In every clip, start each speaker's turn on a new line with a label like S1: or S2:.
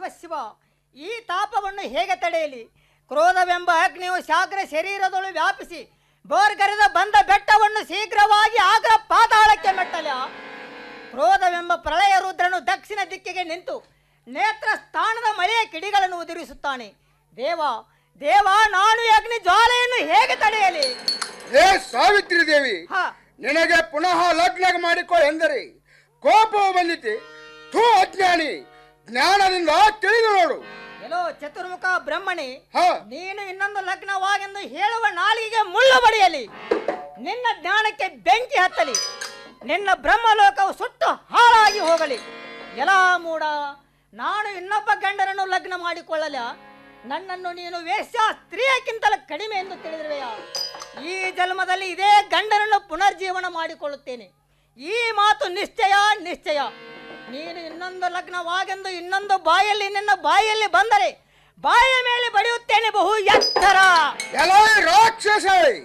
S1: ಶಿವ ಈ ತಾಪವನ್ನು ಹೇಗೆ ತಡೆಯಲಿ ಕ್ರೋಧವೆಂಬ ಅಗ್ನಿಯು ಶಾಗ್ರ ಶರೀರದೊಳು ವ್ಯಾಪಿಸಿ ಬೋರ್ಗರೆದ ಬಂದ ಬೆಟ್ಟವನ್ನು ಶೀಘ್ರವಾಗಿ ಆಗ್ರ ಪಾತಾಳಕ್ಕೆ ಮೆಟ್ಟಲ ಕ್ರೋಧವೆಂಬ ಪ್ರಳಯ ರುದ್ರನು ದಕ್ಷಿಣ ದಿಕ್ಕಿಗೆ ನಿಂತು ನೇತ್ರ ಸ್ಥಾನದ ಮಳೆಯ ಕಿಡಿಗಳನ್ನು ಉದುರಿಸುತ್ತಾನೆ ದೇವ ದೇವ ನಾನು ಈ ಅಗ್ನಿ ಜ್ವಾಲೆಯನ್ನು ಹೇಗೆ ತಡೆಯಲಿ
S2: ಹೇ ಸಾವಿತ್ರಿ ದೇವಿ
S1: ಹ
S2: ನಿನಗೆ ಪುನಃ ಲಗ್ನ ಮಾಡಿಕೊ ಎಂದರೆ ಕೋಪವು ಬಂದಿತಿ ಥೂ ಅಜ್ಞಾನಿ ಜ್ಞಾನದಿಂದ ತಿಳಿದು ನೋಡು
S1: ಎಲ್ಲೋ ಚತುರ್ಮುಖ ಬ್ರಹ್ಮಣಿ
S2: ಹ
S1: ನೀನು ಇನ್ನೊಂದು ಲಗ್ನವಾಗೆಂದು ಹೇಳುವ ನಾಲಿಗೆ ಮುಳ್ಳು ಬಡಿಯಲಿ ನಿನ್ನ ಜ್ಞಾನಕ್ಕೆ ಬೆಂಕಿ ಹತ್ತಲಿ ನಿನ್ನ ಬ್ರಹ್ಮಲೋಕವು ಸುಟ್ಟು ಹಾಳಾಗಿ ಹೋಗಲಿ ಎಲ್ಲ ಮೂಡ ನಾನು ಇನ್ನೊಬ್ಬ ಗಂಡನನ್ನು ಲಗ್ನ ಮಾಡಿಕೊಳ್ಳಲ ನನ್ನನ್ನು ನೀನು ವೇಶ್ಯ ಸ್ತ್ರೀಯಕ್ಕಿಂತಲೂ ಕಡಿಮೆ ಎಂದು ತಿಳಿದಿರುವೆಯ ಈ ಜನ್ಮದಲ್ಲಿ ಇದೇ ಗಂಡನನ್ನು ಪುನರ್ಜೀವನ ಮಾಡಿಕೊಳ್ಳುತ್ತೇನೆ ಈ ಮಾತು ನಿಶ್ಚಯ ನಿಶ್ಚಯ ನೀನು ಇನ್ನೊಂದು ಲಗ್ನವಾಗೆಂದು ಇನ್ನೊಂದು ಬಾಯಲ್ಲಿ ನಿನ್ನ ಬಾಯಲ್ಲಿ ಬಂದರೆ ಬಾಯಿಯ ಮೇಲೆ ಬಡಿಯುತ್ತೇನೆ ಬಹು ಎತ್ತರ
S2: ಎಲೈ ರಾಕ್ಷಸ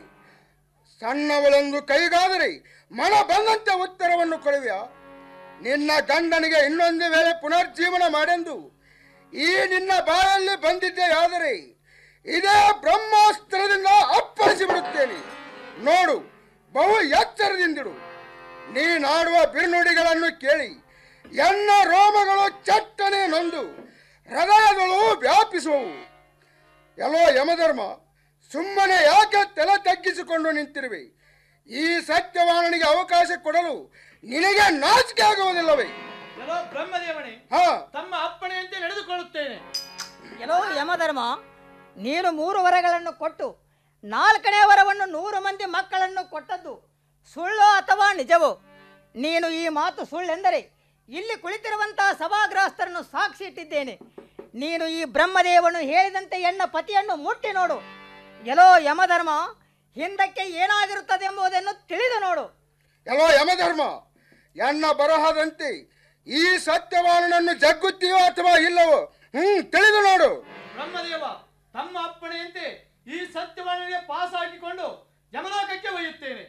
S2: ಸಣ್ಣವಳೊಂದು ಕೈಗಾದರೆ ಮನ ಬಂದಂತೆ ಉತ್ತರವನ್ನು ಕೊಡುವೆಯ ನಿನ್ನ ಗಂಡನಿಗೆ ಇನ್ನೊಂದು ವೇಳೆ ಪುನರ್ಜೀವನ ಮಾಡೆಂದು ಈ ನಿನ್ನ ಬಾಯಲ್ಲಿ ಬಂದಿದ್ದೆಯಾದರೆ ಇದೇ ಬ್ರಹ್ಮಾಸ್ತ್ರದಿಂದ ಅಪ್ಪಳಿಸಿ ಬಿಡುತ್ತೇನೆ ನೋಡು ಬಹು ಎಚ್ಚರದಿಂದಿಡು ನೀನಾಡುವ ಬಿರುನುಡಿಗಳನ್ನು ಕೇಳಿ ಎನ್ನ ರೋಮಗಳು ಚಟ್ಟನೆ ನೊಂದು ಹೃದಯಗಳು ವ್ಯಾಪಿಸುವವು ಎಲ್ಲೋ ಯಮಧರ್ಮ ಸುಮ್ಮನೆ ಯಾಕೆ ತಲೆ ತಗ್ಗಿಸಿಕೊಂಡು ನಿಂತಿರುವೆ ಈ ಸತ್ಯವಾಣನಿಗೆ ಅವಕಾಶ ಕೊಡಲು ನಿನಗೆ ನಾಚಿಕೆ ಆಗುವುದಿಲ್ಲವೇ
S3: ಎಲ್ಲೋ ಬ್ರಹ್ಮದೇವನೇ
S2: ಹಾ
S3: ತಮ್ಮ ಅಪ್ಪಣೆಯಂತೆ ನಡೆದುಕೊಳ್ಳುತ್ತೇನೆ
S1: ಎಲ್ಲೋ ಯಮಧರ್ಮ ನೀನು ಮೂರು ವರಗಳನ್ನು ಕೊಟ್ಟು ನಾಲ್ಕನೇ ವರವನ್ನು ನೂರು ಮಂದಿ ಮಕ್ಕಳನ್ನು ಕೊಟ್ಟದ್ದು ಸುಳ್ಳು ಅಥವಾ ನಿಜವೋ ನೀನು ಈ ಮಾತು ಸುಳ್ಳೆಂದರೆ ಇಲ್ಲಿ ಕುಳಿತಿರುವಂತಹ ಸಭಾಗ್ರಹಸ್ಥರನ್ನು ಸಾಕ್ಷಿ ಇಟ್ಟಿದ್ದೇನೆ ನೀನು ಈ ಬ್ರಹ್ಮದೇವನು ಹೇಳಿದಂತೆ ಎನ್ನ ಪತಿಯನ್ನು ಮುಟ್ಟಿ ನೋಡು ಎಲ್ಲೋ ಯಮಧರ್ಮ ಹಿಂದಕ್ಕೆ ಏನಾಗಿರುತ್ತದೆ ಎಂಬುದನ್ನು ತಿಳಿದು ನೋಡು
S2: ಎಲ್ಲೋ ಯಮಧರ್ಮ ಎನ್ನ ಬರಹದಂತೆ ಈ ಸತ್ಯವಾಣನನ್ನು ಜಗ್ಗುತ್ತೀಯೋ ಅಥವಾ ಇಲ್ಲವೋ ಹ್ಮ್ ತಿಳಿದು ನೋಡು
S3: ಬ್ರಹ್ಮದೇವ ತಮ್ಮ ಅಪ್ಪಣೆಯಂತೆ ಈ ಸತ್ಯವಾಣಿಗೆ ಪಾಸ್ ಹಾಕಿಕೊಂಡು ಯಮಲೋಕಕ್ಕೆ ಒಯ್ಯುತ್ತೇನೆ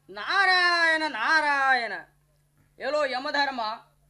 S4: ನಾರಾಯಣ ನಾರಾಯಣ ಎಲ್ಲೋ ಯಮಧರ್ಮ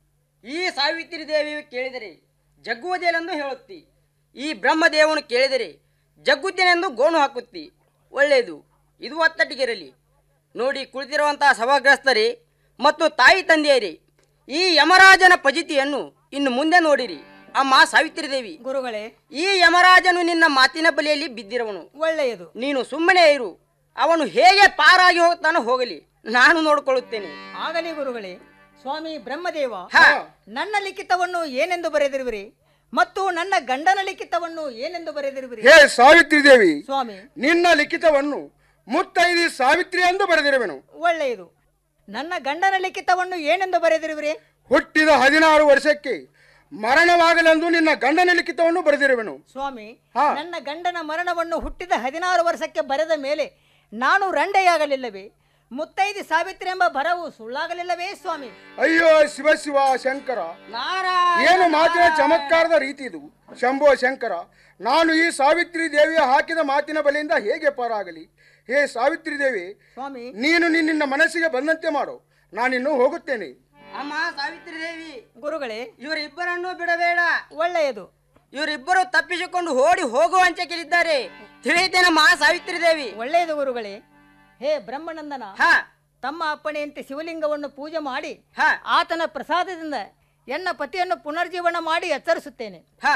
S4: ಈ ಸಾವಿತ್ರಿ ದೇವಿಯು ಕೇಳಿದರೆ ಜಗ್ಗುವುದೇನೆಂದು ಹೇಳುತ್ತಿ ಈ ಬ್ರಹ್ಮದೇವನು ಕೇಳಿದರೆ ಜಗ್ಗುತ್ತೇನೆಂದು ಗೋಣು ಹಾಕುತ್ತಿ ಒಳ್ಳೆಯದು ಇದು ಒತ್ತಟ್ಟಿಗಿರಲಿ ನೋಡಿ ಕುಳಿತಿರುವಂತಹ ಸಭಾಗ್ರಸ್ತರೇ ಮತ್ತು ತಾಯಿ ತಂದೆಯರೇ ಈ ಯಮರಾಜನ ಪಜಿತಿಯನ್ನು ಇನ್ನು ಮುಂದೆ ನೋಡಿರಿ ಅಮ್ಮ ಸಾವಿತ್ರಿ ದೇವಿ
S1: ಗುರುಗಳೇ
S4: ಈ ಯಮರಾಜನು ನಿನ್ನ ಮಾತಿನ ಬಲಿಯಲ್ಲಿ ಬಿದ್ದಿರುವನು
S1: ಒಳ್ಳೆಯದು
S4: ನೀನು ಸುಮ್ಮನೆ ಇರು ಅವನು ಹೇಗೆ ಪಾರಾಗಿ ಹೋಗ್ತಾನೋ ಹೋಗಲಿ ನಾನು ನೋಡಿಕೊಳ್ಳುತ್ತೇನೆ
S1: ಆಗಲಿ ಗುರುಗಳೇ ಸ್ವಾಮಿ ಬ್ರಹ್ಮದೇವ
S4: ಹ
S1: ನನ್ನ ಲಿಖಿತವನ್ನು ಏನೆಂದು ಬರೆದಿರುವಿರಿ ಮತ್ತು ನನ್ನ ಗಂಡನ ಲಿಖಿತವನ್ನು ಏನೆಂದು ಬರೆದಿರುವಿರಿ
S2: ಹೇ ಸಾವಿತ್ರಿ ದೇವಿ
S1: ಸ್ವಾಮಿ
S2: ನಿನ್ನ ಲಿಖಿತವನ್ನು ಮುತ್ತೈದಿ ಸಾವಿತ್ರಿ ಎಂದು ಬರೆದಿರುವೆನು
S1: ಒಳ್ಳೆಯದು ನನ್ನ ಗಂಡನ ಲಿಖಿತವನ್ನು ಏನೆಂದು ಬರೆದಿರುವಿರಿ
S2: ಹುಟ್ಟಿದ ಹದಿನಾರು ವರ್ಷಕ್ಕೆ ಮರಣವಾಗಲೆಂದು ನಿನ್ನ ಗಂಡನ ಲಿಖಿತವನ್ನು ಬರೆದಿರುವೆನು
S1: ಸ್ವಾಮಿ
S2: ಹಾ.
S1: ನನ್ನ ಗಂಡನ ಮರಣವನ್ನು ಹುಟ್ಟಿದ ಹದಿನಾರು ವರ್ಷಕ್ಕೆ ಬರೆದ ಮೇಲೆ ನಾನು ರಂಡೆಯಾಗಲಿಲ್ಲವೇ ಮುತ್ತೈದಿ ಸಾವಿತ್ರಿ ಎಂಬ ಬರವು ಸುಳ್ಳಾಗಲಿಲ್ಲವೇ ಸ್ವಾಮಿ
S2: ಅಯ್ಯೋ ಶಿವ ಶಿವ ಶಂಕರ
S4: ನಾರಾಯಣ
S2: ಏನು ಮಾತಿನ ಚಮತ್ಕಾರದ ರೀತಿ ಇದು ಶಂಭೋ ಶಂಕರ ನಾನು ಈ ಸಾವಿತ್ರಿ ದೇವಿಯ ಹಾಕಿದ ಮಾತಿನ ಬಲಿಯಿಂದ ಹೇಗೆ ಪಾರಾಗಲಿ ಹೇ ಸಾವಿತ್ರಿ ದೇವಿ
S1: ಸ್ವಾಮಿ
S2: ನೀನು ನಿನ್ನ ಮನಸ್ಸಿಗೆ ಬಂದಂತೆ ಮಾಡು ನಾನಿನ್ನು ಹೋಗುತ್ತೇನೆ
S4: ಅಮ್ಮ ಸಾವಿತ್ರಿ ದೇವಿ
S1: ಗುರುಗಳೇ
S4: ಇವರಿಬ್ಬರನ್ನು ಬಿಡಬೇಡ
S1: ಒಳ್ಳೆಯದು
S4: ಇವರಿಬ್ಬರು ತಪ್ಪಿಸಿಕೊಂಡು ಓಡಿ ಹೋಗುವಂಚೆಗಿದ್ದಾರೆ ತಿಳಿಯುತ್ತೇನಮ್ಮ ಸಾವಿತ್ರಿ ದೇವಿ
S1: ಒಳ್ಳೆಯದು ಗುರುಗಳೇ ಹೇ ಬ್ರಹ್ಮನಂದನ
S4: ಹ
S1: ತಮ್ಮ ಅಪ್ಪಣೆಯಂತೆ ಶಿವಲಿಂಗವನ್ನು ಪೂಜೆ ಮಾಡಿ
S4: ಹ
S1: ಆತನ ಪ್ರಸಾದದಿಂದ ಎನ್ನ ಪತಿಯನ್ನು ಪುನರ್ಜೀವನ ಮಾಡಿ ಎಚ್ಚರಿಸುತ್ತೇನೆ
S4: ಹ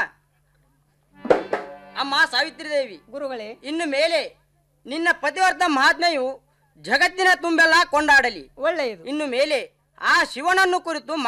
S4: ಅಮ್ಮ ಸಾವಿತ್ರಿ ದೇವಿ
S1: ಗುರುಗಳೇ
S4: ಇನ್ನು ಮೇಲೆ ನಿನ್ನ ಪತಿವರ್ತ ಮಹಾತ್ಮೆಯು ಜಗತ್ತಿನ ತುಂಬೆಲ್ಲ ಕೊಂಡಾಡಲಿ
S1: ಒಳ್ಳೆಯದು
S4: ಇನ್ನು ಮೇಲೆ ಆ ಶಿವನನ್ನು ಕುರಿತು